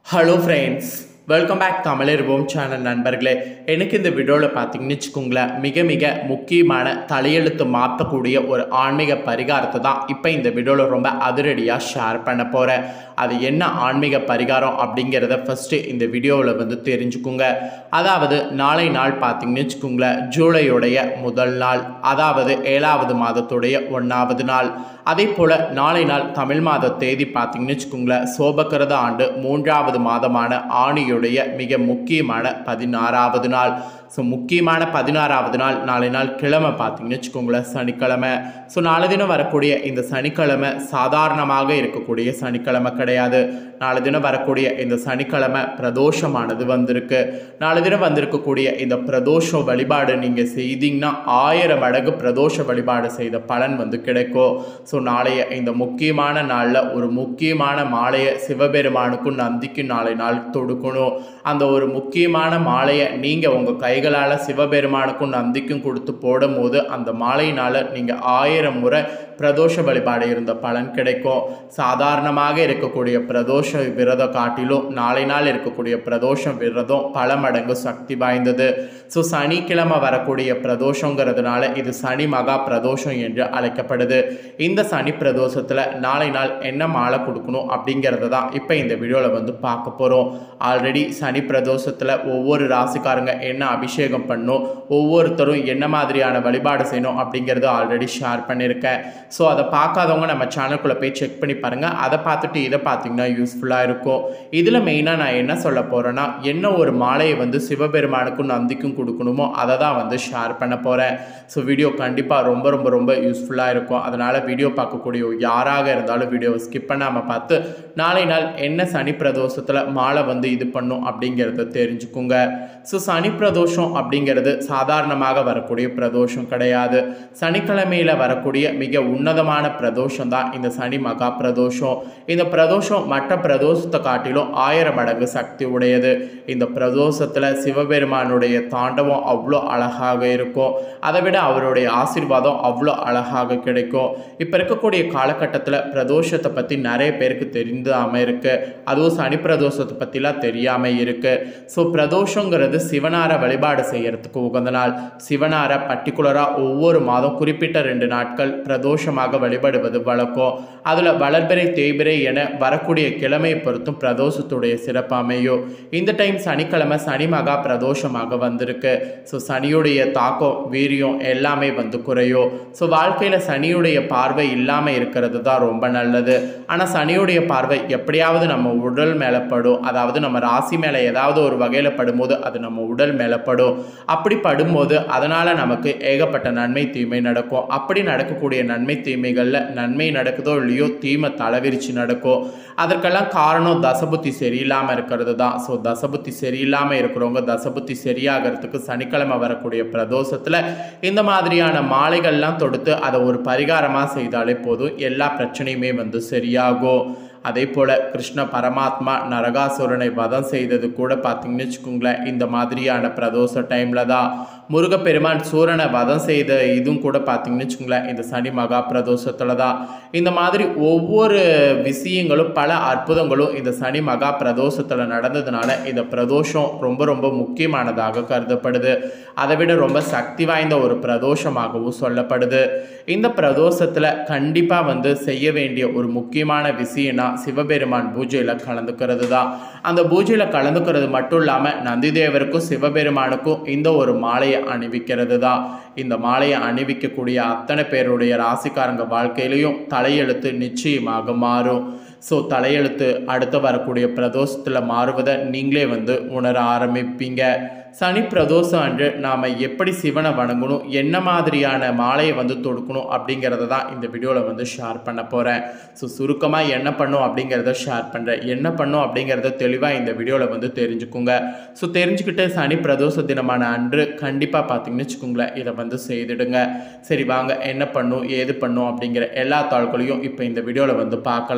hello friends welcome back தமிழர்வோம் channel நண்பர்களே எனக்கு இந்த வீடியோவில் பார்த்தீங்கன்னு வச்சுக்கோங்களேன் மிக மிக முக்கியமான தலையெழுத்து மாற்றக்கூடிய ஒரு ஆன்மீக பரிகாரத்தை தான் இப்போ இந்த வீடியோவில் ரொம்ப அதிரடியாக ஷேர் பண்ண போகிறேன் அது என்ன ஆன்மீக பரிகாரம் அப்படிங்கிறத ஃபஸ்ட்டு இந்த வீடியோவில் வந்து தெரிஞ்சுக்குங்க அதாவது நாளை நாள் பார்த்தீங்கன்னு வச்சுக்கோங்களேன் ஜூலையுடைய முதல் நாள் அதாவது ஏழாவது மாதத்துடைய ஒன்றாவது நாள் அதே போல் நாளை நாள் தமிழ் மாத தேதி பார்த்தீங்கன்னு வச்சுக்கோங்களேன் சோபக்கிரத ஆண்டு மூன்றாவது மாதமான ஆணியுடைய மிக முக்கியமான பதினாறாவது நாள் ஸோ முக்கியமான பதினாறாவது நாள் நாளை நாள் கிழமை பார்த்தீங்கன்னு வச்சுக்கோங்களேன் சனிக்கிழமை ஸோ நாளை தினம் வரக்கூடிய இந்த சனிக்கிழமை சாதாரணமாக இருக்கக்கூடிய சனிக்கிழமை கிடையாது நாளை தினம் வரக்கூடிய இந்த சனிக்கிழமை பிரதோஷமானது வந்திருக்கு நாளை தினம் வந்திருக்கக்கூடிய இந்த பிரதோஷ வழிபாடு நீங்கள் செய்தீங்கன்னா ஆயிரம் மடங்கு பிரதோஷ வழிபாடு செய்த பலன் வந்து கிடைக்கும் ஸோ நாளைய இந்த முக்கியமான நாளில் ஒரு முக்கியமான மாலையை சிவபெருமானுக்கும் நந்திக்கும் நாளை நாள் தொடுக்கணும் அந்த ஒரு முக்கியமான மாலையை நீங்கள் உங்கள் கைகளால் சிவபெருமானுக்கும் நந்திக்கும் கொடுத்து போடும்போது அந்த மாலையினால் நீங்கள் ஆயிரம் முறை பிரதோஷ வழிபாடு இருந்த பலன் கிடைக்கும் சாதாரணமாக இருக்கக்கூடிய பிரதோஷ விரதம் காட்டிலும் நாளை நாள் இருக்கக்கூடிய பிரதோஷ விரதம் பல மடங்கு சக்தி வாய்ந்தது ஸோ சனிக்கிழமை வரக்கூடிய பிரதோஷங்கிறதுனால இது சனி மகா பிரதோஷம் என்று அழைக்கப்படுது இந்த சனி பிரதோஷத்தில் நாளை நாள் என்ன மாலை கொடுக்கணும் அப்படிங்கிறத தான் இப்போ இந்த வீடியோவில் வந்து பார்க்க போகிறோம் ஆல்ரெடி சனி பிரதோஷத்தில் ஒவ்வொரு ராசிக்காரங்க என்ன அபிஷேகம் பண்ணும் ஒவ்வொருத்தரும் என்ன மாதிரியான வழிபாடு செய்யணும் அப்படிங்கிறத ஆல்ரெடி ஷேர் பண்ணியிருக்கேன் ஸோ அதை பார்க்காதவங்க நம்ம சேனலுக்குள்ளே போய் செக் பண்ணி பாருங்கள் அதை பார்த்துட்டு இதை பார்த்தீங்கன்னா யூஸ்ஃபுல்லாக இருக்கும் இதில் மெயினாக நான் என்ன சொல்ல போகிறேன்னா என்ன ஒரு மாலையை வந்து சிவபெருமானுக்கும் நந்திக்கும் கொடுக்கணுமோ அதை தான் வந்து ஷேர் பண்ண போகிறேன் ஸோ வீடியோ கண்டிப்பாக ரொம்ப ரொம்ப ரொம்ப யூஸ்ஃபுல்லாக இருக்கும் அதனால் வீடியோ பார்க்கக்கூடிய யாராக இருந்தாலும் வீடியோவை ஸ்கிப் பண்ணாமல் பார்த்து நாளை நாள் என்ன சனி பிரதோஷத்தில் மாலை வந்து இது பண்ணும் அப்படிங்கிறத தெரிஞ்சுக்குங்க ஸோ சனி பிரதோஷம் அப்படிங்கிறது சாதாரணமாக வரக்கூடிய பிரதோஷம் கிடையாது சனிக்கிழமையில் வரக்கூடிய மிக உன்னதமான பிரதோஷம் தான் இந்த சனி மகா பிரதோஷம் இந்த பிரதோஷம் மற்ற பிரதோஷத்தை காட்டிலும் ஆயிரம் மடங்கு சக்தி உடையது இந்த பிரதோஷத்தில் சிவபெருமானுடைய தாண்டவம் அவ்வளோ அழகாக இருக்கும் அதை விட அவருடைய ஆசீர்வாதம் அவ்வளோ அழகாக கிடைக்கும் இப்போ இருக்கக்கூடிய காலகட்டத்தில் பிரதோஷத்தை பற்றி நிறைய பேருக்கு தெரிந்தாமல் இருக்குது அதுவும் சனி பிரதோஷத்தை பற்றிலாம் தெரியாமல் இருக்குது ஸோ பிரதோஷங்கிறது சிவனாரை வழிபாடு செய்யறதுக்கு உகந்த நாள் சிவனாரை பர்டிகுலராக ஒவ்வொரு மாதம் குறிப்பிட்ட ரெண்டு நாட்கள் பிரதோஷமாக வழிபடுவது வழக்கம் அதில் வளர்பிறை தேய்பிறை என வரக்கூடிய கிழமையை பொறுத்தும் பிரதோஷத்துடைய சிறப்பு அமையும் இந்த டைம் சனிக்கிழமை சனி மகா பிரதோஷமாக வந்திருக்கு ஸோ சனியுடைய தாக்கம் வீரியம் எல்லாமே வந்து குறையும் ஸோ வாழ்க்கையில் சனியுடைய பார்வை இல்லாமல் இருக்கிறது தான் ரொம்ப நல்லது ஆனால் சனியுடைய பார்வை எப்படியாவது நம்ம உடல் மேலே படும் அதாவது நம்ம ராசி மேலே ஏதாவது ஒரு வகையில் படும்போது அது நம்ம உடல் மேலே படும் அப்படி படும்போது அதனால் நமக்கு ஏகப்பட்ட நன்மை தீமை நடக்கும் அப்படி நடக்கக்கூடிய நன்மை தீமைகளில் நன்மை நடக்குதோ இல்லையோ தீமை தலைவிரிச்சு நடக்கும் அதற்கெல்லாம் காரணம் தசபுத்தி சரியில்லாமல் இருக்கிறது தான் ஸோ தசபுத்தி சரியில்லாமல் இருக்கிறவங்க தசபுத்தி சரியாகிறதுக்கு சனிக்கிழமை வரக்கூடிய பிரதோஷத்தில் இந்த மாதிரியான மாலைகள்லாம் தொடுத்து அதை ஒரு பரிகாரமாக செய்தாலே போதும் எல்லா பிரச்சனையுமே வந்து சரியாகும் அதே போல் கிருஷ்ண பரமாத்மா நரகாசுரனை வதம் செய்தது கூட பார்த்தீங்கன்னு வச்சுக்கோங்களேன் இந்த மாதிரியான பிரதோஷ டைமில் தான் முருகப்பெருமான் சூரனை வதம் செய்த இதுவும் கூட பார்த்தீங்கன்னு வச்சுக்கோங்களேன் இந்த சனி மகா பிரதோஷத்தில் தான் இந்த மாதிரி ஒவ்வொரு விஷயங்களும் பல அற்புதங்களும் இந்த சனி மகா பிரதோஷத்தில் நடந்ததுனால இந்த பிரதோஷம் ரொம்ப ரொம்ப முக்கியமானதாக கருதப்படுது அதை விட ரொம்ப சக்தி வாய்ந்த ஒரு பிரதோஷமாகவும் சொல்லப்படுது இந்த பிரதோஷத்தில் கண்டிப்பாக வந்து செய்ய வேண்டிய ஒரு முக்கியமான விஷயம்னா சிவபெருமான் பூஜையில் கலந்துக்கிறது தான் அந்த பூஜையில் கலந்துக்கிறது மட்டும் இல்லாமல் நந்திதேவருக்கும் சிவபெருமானுக்கும் இந்த ஒரு மாலையை அணிவிக்கிறது தான் இந்த மாலையை அணிவிக்கக்கூடிய அத்தனை பேருடைய ராசிக்காரங்க வாழ்க்கையிலையும் தலையெழுத்து நிச்சயமாக மாறும் ஸோ தலையெழுத்து அடுத்து வரக்கூடிய பிரதோஷத்தில் மாறுவதை நீங்களே வந்து உணர ஆரம்பிப்பீங்க சனி பிரதோஷம் அன்று நாம் எப்படி சிவனை வணங்கணும் என்ன மாதிரியான மாலையை வந்து தொடுக்கணும் அப்படிங்கிறத தான் இந்த வீடியோவில் வந்து ஷேர் பண்ண போகிறேன் ஸோ சுருக்கமாக என்ன பண்ணும் அப்படிங்கிறத ஷேர் பண்ணுறேன் என்ன பண்ணும் அப்படிங்கிறத தெளிவாக இந்த வீடியோவில் வந்து தெரிஞ்சுக்குங்க ஸோ தெரிஞ்சுக்கிட்டு சனி பிரதோஷ தினமான அன்று கண்டிப்பாக பார்த்தீங்கன்னு வச்சுக்கோங்களேன் இதை வந்து செய்துடுங்க சரி வாங்க என்ன பண்ணும் ஏது பண்ணும் அப்படிங்கிற எல்லா தாள்களையும் இப்போ இந்த வீடியோவில் வந்து பார்க்கலாம்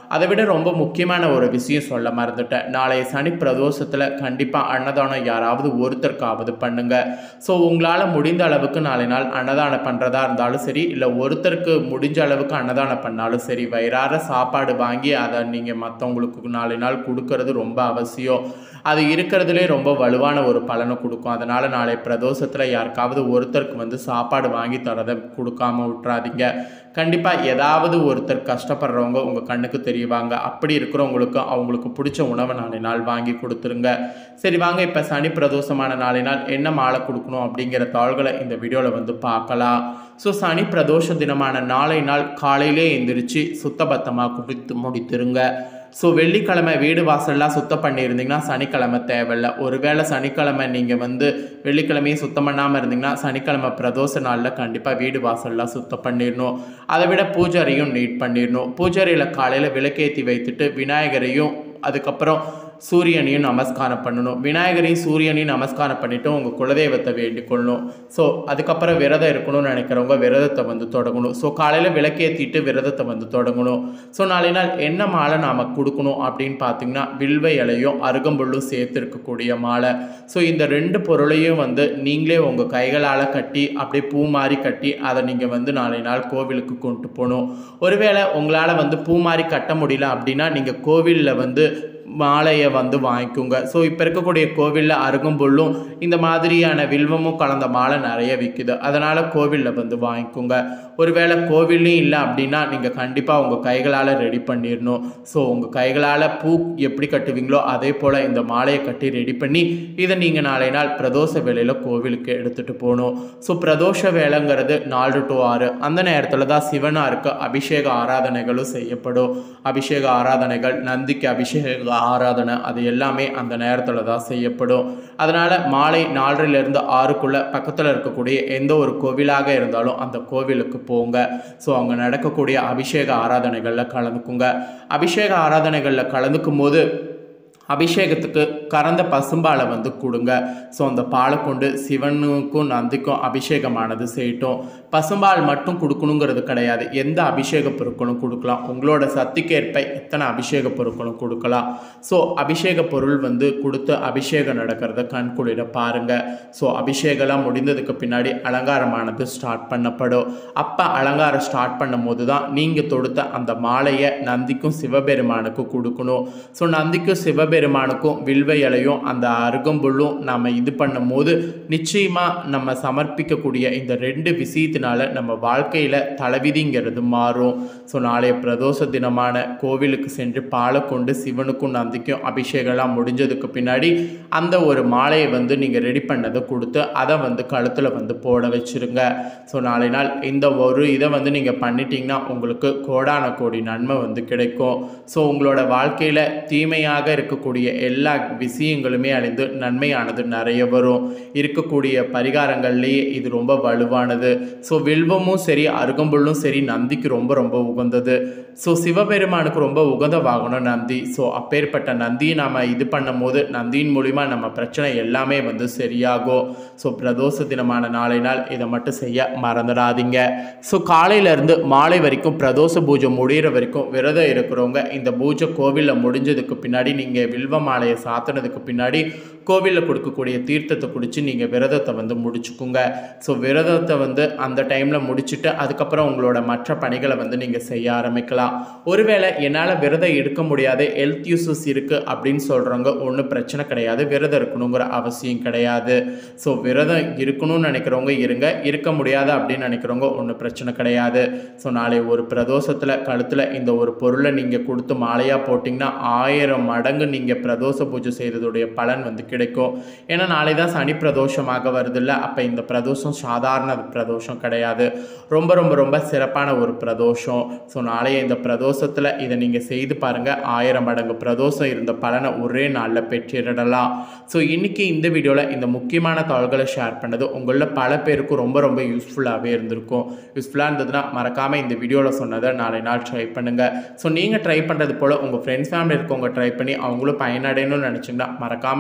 அதை விட ரொம்ப முக்கியமான ஒரு விஷயம் சொல்ல மறந்துட்டேன் நாளைய சனி பிரதோஷத்தில் கண்டிப்பாக அன்னதானம் யாராவது ஒருத்தருக்காவது பண்ணுங்க ஸோ உங்களால் முடிந்த அளவுக்கு நாளை நாள் அன்னதானம் பண்ணுறதா இருந்தாலும் சரி இல்லை ஒருத்தருக்கு முடிஞ்ச அளவுக்கு அன்னதானம் பண்ணாலும் சரி வயிறார சாப்பாடு வாங்கி அதை நீங்கள் மற்றவங்களுக்கு நாளை நாள் கொடுக்கறது ரொம்ப அவசியம் அது இருக்கிறதுலே ரொம்ப வலுவான ஒரு பலனை கொடுக்கும் அதனால் நாளை பிரதோஷத்தில் யாருக்காவது ஒருத்தருக்கு வந்து சாப்பாடு வாங்கி தரதை கொடுக்காம விட்றாதீங்க கண்டிப்பாக ஏதாவது ஒருத்தர் கஷ்டப்படுறவங்க உங்கள் கண்ணுக்கு தெரியவாங்க அப்படி இருக்கிறவங்களுக்கு அவங்களுக்கு பிடிச்ச உணவை நாளை நாள் வாங்கி கொடுத்துருங்க சரி வாங்க இப்போ சனி பிரதோஷமான நாளை நாள் என்ன மாலை கொடுக்கணும் அப்படிங்கிற தாள்களை இந்த வீடியோவில் வந்து பார்க்கலாம் ஸோ சனி பிரதோஷ தினமான நாளை நாள் காலையிலே எந்திரிச்சு சுத்தபத்தமாக குடித்து முடித்துருங்க ஸோ வெள்ளிக்கிழமை வீடு வாசல்லாம் சுத்தம் பண்ணியிருந்தீங்கன்னா சனிக்கிழமை தேவையில்ல ஒருவேளை சனிக்கிழமை நீங்கள் வந்து வெள்ளிக்கிழமையும் சுத்தம் பண்ணாமல் இருந்தீங்கன்னா சனிக்கிழமை பிரதோஷ நாளில் கண்டிப்பாக வீடு வாசல்லாம் சுத்தம் பண்ணிடணும் அதை விட பூஜாரியும் நீட் பண்ணிடணும் பூஜாரியில் காலையில் விளக்கேற்றி வைத்துட்டு விநாயகரையும் அதுக்கப்புறம் சூரியனையும் நமஸ்காரம் பண்ணணும் விநாயகரையும் சூரியனையும் நமஸ்காரம் பண்ணிவிட்டு உங்கள் குலதெய்வத்தை வேண்டிக் கொள்ளணும் ஸோ அதுக்கப்புறம் விரதம் இருக்கணும்னு நினைக்கிறவங்க விரதத்தை வந்து தொடங்கணும் ஸோ காலையில் விளக்கேற்றிட்டு விரதத்தை வந்து தொடங்கணும் ஸோ நாளை நாள் என்ன மாலை நாம் கொடுக்கணும் அப்படின்னு பார்த்தீங்கன்னா வில்வ இலையும் அருகம்புல்லும் சேர்த்து இருக்கக்கூடிய மாலை ஸோ இந்த ரெண்டு பொருளையும் வந்து நீங்களே உங்கள் கைகளால் கட்டி அப்படியே பூ மாதிரி கட்டி அதை நீங்கள் வந்து நாளை நாள் கோவிலுக்கு கொண்டு போகணும் ஒருவேளை உங்களால் வந்து பூ மாதிரி கட்ட முடியல அப்படின்னா நீங்கள் கோவிலில் வந்து மாலையை வந்து வாங்கிக்கோங்க ஸோ இப்போ இருக்கக்கூடிய கோவிலில் அருகம்புல்லும் இந்த மாதிரியான வில்வமும் கலந்த மாலை நிறைய விற்குது அதனால் கோவிலில் வந்து வாங்கிக்கோங்க ஒருவேளை கோவில்லையும் இல்லை அப்படின்னா நீங்கள் கண்டிப்பாக உங்கள் கைகளால் ரெடி பண்ணிடணும் ஸோ உங்கள் கைகளால் பூ எப்படி கட்டுவீங்களோ அதே போல் இந்த மாலையை கட்டி ரெடி பண்ணி இதை நீங்கள் நாளை நாள் பிரதோஷ வேலையில் கோவிலுக்கு எடுத்துகிட்டு போகணும் ஸோ பிரதோஷ வேலைங்கிறது நாலு டு ஆறு அந்த நேரத்தில் தான் சிவனாருக்கு அபிஷேக ஆராதனைகளும் செய்யப்படும் அபிஷேக ஆராதனைகள் நந்திக்கு அபிஷேக ஆராதனை அது எல்லாமே அந்த நேரத்தில் தான் செய்யப்படும் அதனால் மாலை நாலரைலேருந்து ஆறுக்குள்ளே பக்கத்தில் இருக்கக்கூடிய எந்த ஒரு கோவிலாக இருந்தாலும் அந்த கோவிலுக்கு போங்க ஸோ அங்கே நடக்கக்கூடிய அபிஷேக ஆராதனைகளில் கலந்துக்குங்க அபிஷேக ஆராதனைகளில் கலந்துக்கும் போது அபிஷேகத்துக்கு கறந்த பசும்பாலை வந்து கொடுங்க ஸோ அந்த பாலை கொண்டு சிவனுக்கும் நந்திக்கும் அபிஷேகமானது செய்யட்டும் பசும்பால் மட்டும் கொடுக்கணுங்கிறது கிடையாது எந்த அபிஷேக பொருட்களும் கொடுக்கலாம் உங்களோட சக்திக்கேற்ப எத்தனை அபிஷேக பொருட்களும் கொடுக்கலாம் ஸோ அபிஷேக பொருள் வந்து கொடுத்து அபிஷேகம் நடக்கிறத கண்குளிர பாருங்கள் ஸோ அபிஷேகம்லாம் முடிந்ததுக்கு பின்னாடி அலங்காரமானது ஸ்டார்ட் பண்ணப்படும் அப்போ அலங்காரம் ஸ்டார்ட் பண்ணும் போது தான் நீங்கள் தொடுத்த அந்த மாலையை நந்திக்கும் சிவபெருமானுக்கும் கொடுக்கணும் ஸோ நந்திக்கும் சிவபெருமானுக்கும் வில்வ இலையும் அந்த அருகம்புல்லும் நம்ம இது பண்ணும் போது நிச்சயமாக நம்ம சமர்ப்பிக்கக்கூடிய இந்த ரெண்டு விஷயத்தினால நம்ம வாழ்க்கையில் தலைவிதிங்கிறது மாறும் ஸோ நாளைய பிரதோஷ தினமான கோவிலுக்கு சென்று பாலை கொண்டு சிவனுக்கும் நந்திக்கும் அபிஷேகம்லாம் முடிஞ்சதுக்கு பின்னாடி அந்த ஒரு மாலையை வந்து நீங்கள் ரெடி பண்ணதை கொடுத்து அதை வந்து கழுத்தில் வந்து போட வச்சுருங்க ஸோ நாளை நாள் இந்த ஒரு இதை வந்து நீங்கள் பண்ணிட்டீங்கன்னா உங்களுக்கு கோடான கோடி நன்மை வந்து கிடைக்கும் ஸோ உங்களோட வாழ்க்கையில் தீமையாக இருக்கக்கூடிய எல்லா விஷயங்களுமே அழிந்து நன்மையானது நிறைய வரும் இருக்கக்கூடிய பரிகாரங்கள்லேயே இது ரொம்ப வலுவானது ஸோ வில்வமும் சரி அருகம்புல்லும் சரி நந்திக்கு ரொம்ப ரொம்ப உகந்தது ஸோ சிவபெருமானுக்கு ரொம்ப உகந்த வாகனம் நந்தி ஸோ அப்பேற்பட்ட நந்தியை நாம் இது பண்ணும் போது நந்தியின் மூலிமா நம்ம பிரச்சனை எல்லாமே வந்து சரியாகும் ஸோ பிரதோஷ தினமான நாளை நாள் இதை மட்டும் செய்ய மறந்துடாதீங்க ஸோ காலையிலேருந்து மாலை வரைக்கும் பிரதோஷ பூஜை முடிகிற வரைக்கும் விரதம் இருக்கிறவங்க இந்த பூஜை கோவிலில் முடிஞ்சதுக்கு பின்னாடி நீங்கள் வில்வ மாலையை சாத்தினதுக்கு பின்னாடி கோவிலில் கொடுக்கக்கூடிய தீர்த்தத்தை குடித்து நீங்கள் விரதத்தை வந்து முடிச்சுக்குங்க ஸோ விரதத்தை வந்து அந்த டைமில் முடிச்சுட்டு அதுக்கப்புறம் உங்களோட மற்ற பணிகளை வந்து நீங்கள் செய்ய ஆரம்பிக்கலாம் ஒருவேளை என்னால் விரதம் எடுக்க முடியாது ஹெல்த் யூசஸ் இருக்குது அப்படின்னு சொல்கிறவங்க ஒன்றும் பிரச்சனை கிடையாது விரதம் இருக்கணுங்கிற அவசியம் கிடையாது ஸோ விரதம் இருக்கணும்னு நினைக்கிறவங்க இருங்க இருக்க முடியாது அப்படின்னு நினைக்கிறவங்க ஒன்றும் பிரச்சனை கிடையாது ஸோ நாளை ஒரு பிரதோஷத்தில் கழுத்தில் இந்த ஒரு பொருளை நீங்கள் கொடுத்து மாலையாக போட்டிங்கன்னா ஆயிரம் மடங்கு நீங்கள் பிரதோஷ பூஜை செய்கிறதுடைய பலன் வந்து கிடைக்கும் ஏன்னா நாளை தான் சனி பிரதோஷமாக வருதில்ல அப்போ இந்த பிரதோஷம் சாதாரண பிரதோஷம் கிடையாது ரொம்ப ரொம்ப ரொம்ப சிறப்பான ஒரு பிரதோஷம் ஸோ நாளைய இந்த பிரதோஷத்தில் இதை நீங்கள் செய்து பாருங்கள் ஆயிரம் மடங்கு பிரதோஷம் இருந்த பலனை ஒரே நாளில் பெற்றிடலாம் ஸோ இன்றைக்கி இந்த வீடியோவில் இந்த முக்கியமான தகவல்களை ஷேர் பண்ணது உங்களில் பல பேருக்கு ரொம்ப ரொம்ப யூஸ்ஃபுல்லாகவே இருந்திருக்கும் யூஸ்ஃபுல்லாக இருந்ததுன்னா மறக்காமல் இந்த வீடியோவில் சொன்னதை நாளை நாள் ட்ரை பண்ணுங்கள் ஸோ நீங்கள் ட்ரை பண்ணுறது போல் உங்கள் ஃப்ரெண்ட்ஸ் ஃபேமிலி இருக்கவங்க ட்ரை பண்ணி அவங்களும் பயனடையணும்னு நினச்சிங்கன்னா மறக்காமல் வீடியோ லைக்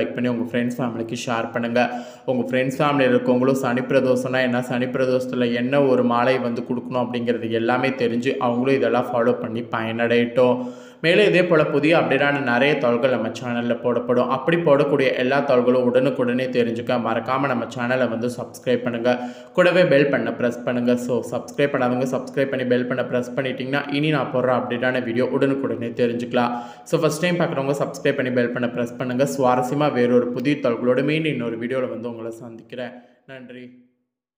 லைக் பண்ணி உங்கள் ஃப்ரெண்ட்ஸ் ஃபேமிலிக்கு ஷேர் பண்ணுங்கள் உங்கள் ஃப்ரெண்ட்ஸ் ஃபேமிலியில் இருக்கவங்களும் சனி பிரதோஷம்னா என்ன சனி பிரதோஷத்தில் என்ன ஒரு மாலை வந்து கொடுக்கணும் அப்படிங்கிறது எல்லாமே தெரிஞ்சு அவங்களும் இதெல்லாம் ஃபாலோ பண்ணி பயனடையட்டும் மேலும் இதே போல் புதிய அப்டேட்டான நிறைய தகவல்கள் நம்ம சேனலில் போடப்படும் அப்படி போடக்கூடிய எல்லா தகவல்களும் உடனுக்குடனே தெரிஞ்சுக்க மறக்காமல் நம்ம சேனலை வந்து சப்ஸ்கிரைப் பண்ணுங்கள் கூடவே பெல் பண்ண ப்ரெஸ் பண்ணுங்கள் ஸோ சப்ஸ்கிரைப் பண்ணாதவங்க சப்ஸ்கிரைப் பண்ணி பெல் பண்ண ப்ரெஸ் பண்ணிட்டீங்கன்னா இனி நான் போடுற அப்டேட்டான வீடியோ உடனுக்குடனே தெரிஞ்சுக்கலாம் ஸோ ஃபஸ்ட் டைம் பார்க்குறவங்க சப்ஸ்கிரைப் பண்ணி பெல் பண்ண ப்ரெஸ் பண்ணுங்கள் சுவாரஸ்யமாக வேறொரு புதிய தகவலோடு மீண்டும் இன்னொரு வீடியோவில் வந்து உங்களை சந்திக்கிறேன் நன்றி